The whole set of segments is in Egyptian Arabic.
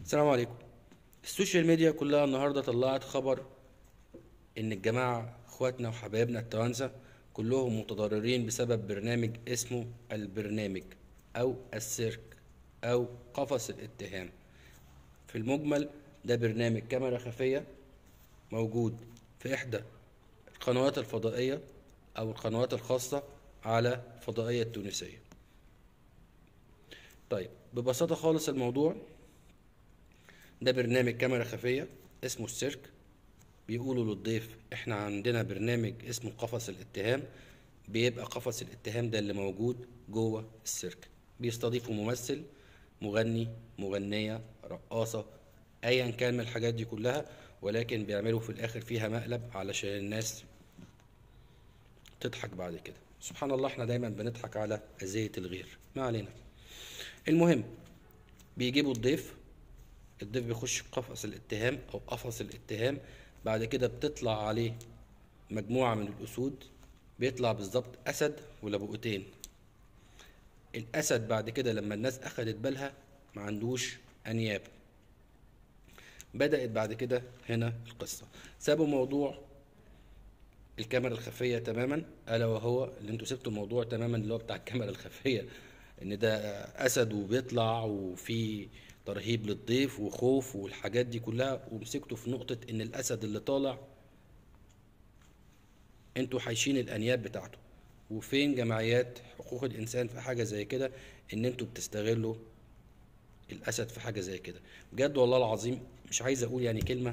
السلام عليكم السوشيال ميديا كلها النهارده طلعت خبر ان الجماعه اخواتنا وحبايبنا التوانسه كلهم متضررين بسبب برنامج اسمه البرنامج او السيرك او قفص الاتهام في المجمل ده برنامج كاميرا خفيه موجود في احدى القنوات الفضائيه او القنوات الخاصه على الفضائيه التونسيه طيب ببساطه خالص الموضوع ده برنامج كاميرا خفية اسمه السيرك بيقولوا للضيف احنا عندنا برنامج اسمه قفص الاتهام بيبقى قفص الاتهام ده اللي موجود جوه السيرك بيستضيفوا ممثل مغني مغنية رقاصة ايا كان من الحاجات دي كلها ولكن بيعملوا في الاخر فيها مقلب علشان الناس تضحك بعد كده سبحان الله احنا دايما بنضحك على اذية الغير ما علينا المهم بيجيبوا الضيف الضيف بيخش قفص الاتهام او قفص الاتهام بعد كده بتطلع عليه مجموعة من الأسود بيطلع بالظبط أسد ولبقتين الأسد بعد كده لما الناس أخدت بالها ما عندوش أنياب بدأت بعد كده هنا القصة سابوا موضوع الكاميرا الخفية تماما ألا وهو اللي انتوا سبتوا الموضوع تماما اللي هو بتاع الكاميرا الخفية إن ده أسد وبيطلع وفي ترهيب للضيف وخوف والحاجات دي كلها ومسكتوا في نقطة إن الأسد اللي طالع انتوا حايشين الأنياب بتاعته وفين جمعيات حقوق الإنسان في حاجة زي كده إن انتوا بتستغلوا الأسد في حاجة زي كده بجد والله العظيم مش عايز أقول يعني كلمة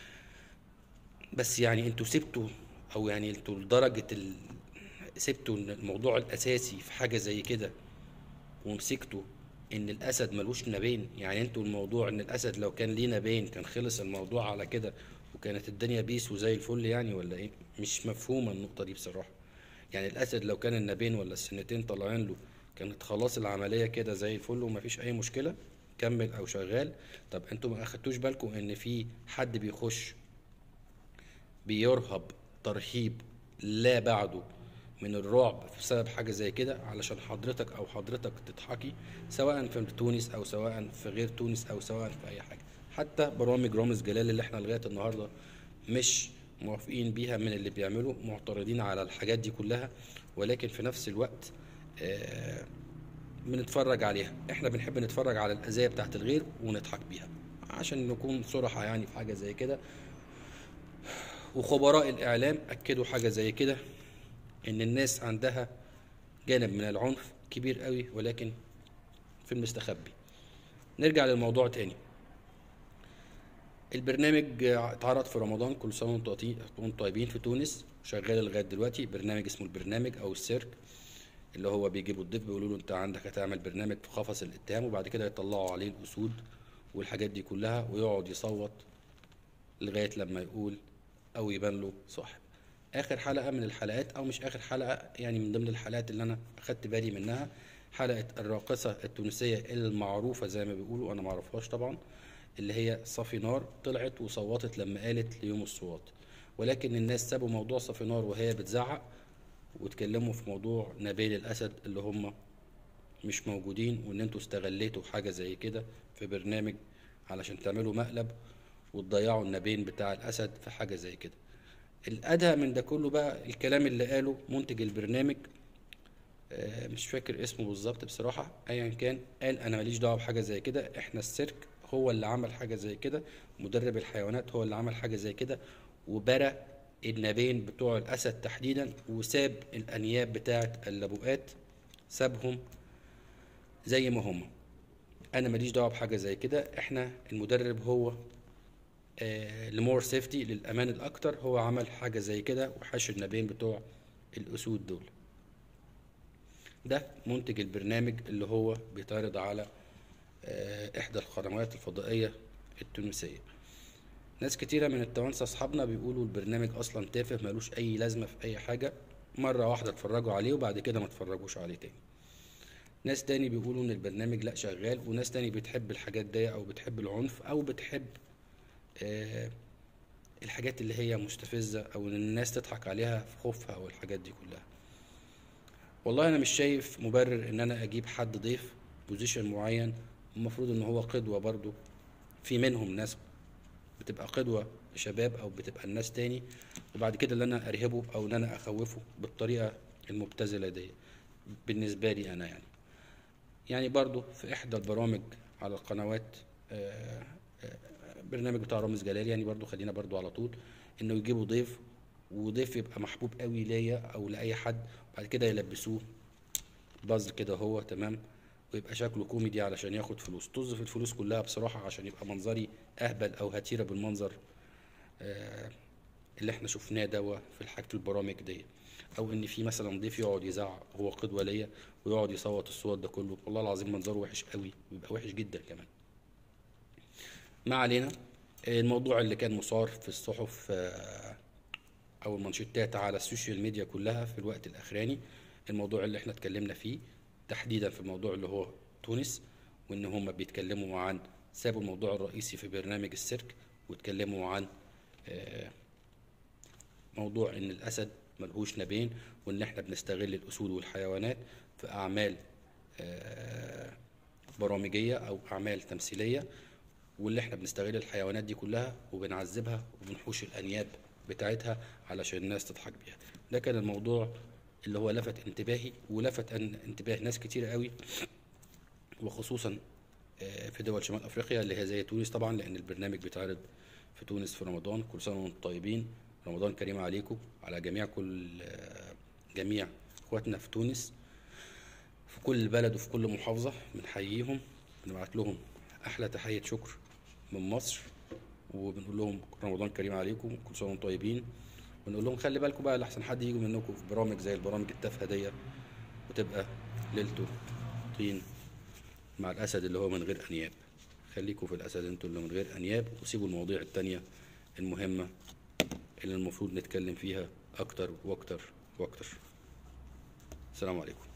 بس يعني انتوا سبتوا أو يعني انتوا لدرجة ال... سبتوا الموضوع الأساسي في حاجة زي كده ومسكتوا ان الاسد ملوش نبين يعني انتوا الموضوع ان الاسد لو كان ليه نبين كان خلص الموضوع على كده وكانت الدنيا بيس وزي الفل يعني ولا ايه مش مفهومه النقطه دي بصراحه يعني الاسد لو كان النبين ولا السنتين طالعين له كانت خلاص العمليه كده زي الفل ومفيش اي مشكله كمل او شغال طب انتوا ما اخدتوش بالكم ان في حد بيخش بيرهب ترهيب لا بعده من الرعب بسبب حاجه زي كده علشان حضرتك او حضرتك تضحكي سواء في تونس او سواء في غير تونس او سواء في اي حاجه حتى برامج رامز جلال اللي احنا لغايه النهارده مش موافقين بيها من اللي بيعملوا معترضين على الحاجات دي كلها ولكن في نفس الوقت آه بنتفرج عليها احنا بنحب نتفرج على الاذيه بتاعت الغير ونضحك بيها عشان نكون صراحة يعني في حاجة زي كده وخبراء الإعلام أكدوا حاجة زي كده ان الناس عندها جانب من العنف كبير قوي ولكن في المستخبي نرجع للموضوع تاني البرنامج اتعرض في رمضان كل سنه وانتم طيبين في تونس شغال لغايه دلوقتي برنامج اسمه البرنامج او السيرك اللي هو بيجيبوا الضيف بيقولوا له انت عندك هتعمل برنامج في قفص الاتهام وبعد كده يطلعوا عليه الاسود والحاجات دي كلها ويقعد يصوت لغايه لما يقول او يبان له صاحب اخر حلقه من الحلقات او مش اخر حلقه يعني من ضمن الحلقات اللي انا اخدت بالي منها حلقه الراقصه التونسيه المعروفه زي ما بيقولوا انا ما اعرفهاش طبعا اللي هي صافي نار طلعت وصوتت لما قالت ليوم الصوات ولكن الناس سابوا موضوع صافي نار وهي بتزعق واتكلموا في موضوع نبيل الاسد اللي هم مش موجودين وان انتوا استغليتوا حاجه زي كده في برنامج علشان تعملوا مقلب وتضيعوا النبين بتاع الاسد في حاجه زي كده الادهى من ده كله بقى الكلام اللي قاله منتج البرنامج آه، مش فاكر اسمه بالظبط بصراحه ايا كان قال انا ماليش دعوه بحاجه زي كده احنا السيرك هو اللي عمل حاجه زي كده مدرب الحيوانات هو اللي عمل حاجه زي كده وبرى النبين بتوع الاسد تحديدا وساب الانياب بتاعه اللبؤات سابهم زي ما هم انا ماليش دعوه بحاجه زي كده احنا المدرب هو لمور سيفتي للامان الاكتر هو عمل حاجه زي كده وحش النبين بتوع الاسود دول ده منتج البرنامج اللي هو بيتعرض على آه، احدى القنوات الفضائيه التونسيه ناس كتيرة من التوانسة أصحابنا بيقولوا البرنامج أصلا تافه ملوش أي لازمة في أي حاجة مرة واحدة اتفرجوا عليه وبعد كده ما اتفرجوش عليه تاني ناس تاني بيقولوا إن البرنامج لأ شغال وناس تاني بتحب الحاجات دي أو بتحب العنف أو بتحب آه، الحاجات اللي هي مستفزة أو إن الناس تضحك عليها في خوفها أو الحاجات دي كلها والله أنا مش شايف مبرر إن أنا أجيب حد ضيف بوزيشن معين المفروض إن هو قدوة برضو في منهم ناس بتبقى قدوة لشباب او بتبقى الناس تاني وبعد كده اللي انا ارهبه او ان انا اخوفه بالطريقة المبتذلة دي بالنسبة لي انا يعني يعني برضو في احدى البرامج على القنوات آه، آه، برنامج بتاع رامز جلال يعني برضو خلينا برضو على طول انه يجيبوا ضيف وضيف يبقى محبوب قوي ليا او لاي حد بعد كده يلبسوه باز كده هو تمام ويبقى شكله كوميدي علشان ياخد فلوس طز في الفلوس كلها بصراحة عشان يبقى منظري اهبل او هتيرة بالمنظر آه، اللي احنا شفناه دوا في حاجة البرامج دي او ان في مثلا ضيف يقعد يزعق هو قدوة ليا ويقعد يصوت الصوت ده كله والله العظيم منظره وحش قوي ويبقى وحش جدا كمان ما علينا الموضوع اللي كان مثار في الصحف آه، او المانشيتات على السوشيال ميديا كلها في الوقت الاخراني الموضوع اللي احنا اتكلمنا فيه تحديدا في الموضوع اللي هو تونس وان هم بيتكلموا عن سابوا الموضوع الرئيسي في برنامج السيرك واتكلموا عن آه، موضوع ان الاسد ملهوش نبين وان احنا بنستغل الاسود والحيوانات في اعمال آه، برامجيه او اعمال تمثيليه واللي احنا بنستغل الحيوانات دي كلها وبنعذبها وبنحوش الانياب بتاعتها علشان الناس تضحك بيها ده كان الموضوع اللي هو لفت انتباهي ولفت ان- انتباه ناس كتير قوي وخصوصا آه، في دول شمال افريقيا اللي هي زي تونس طبعا لان البرنامج بيتعرض في تونس في رمضان كل سنه وانتم طيبين رمضان كريم عليكم على جميع كل آه، جميع اخواتنا في تونس في كل بلد وفي كل محافظه بنحييهم بنبعت لهم احلى تحيه شكر من مصر وبنقول لهم رمضان كريم عليكم كل سنه وانتم طيبين ونقول لهم خلي بالكم بقى لحسن حد يجي منكم في برامج زي البرامج التافهه دي وتبقى ليلته طين مع الاسد اللي هو من غير انياب خليكوا في الاسد انتوا اللي من غير انياب وسيبوا المواضيع التانية المهمه اللي المفروض نتكلم فيها اكتر واكتر واكتر السلام عليكم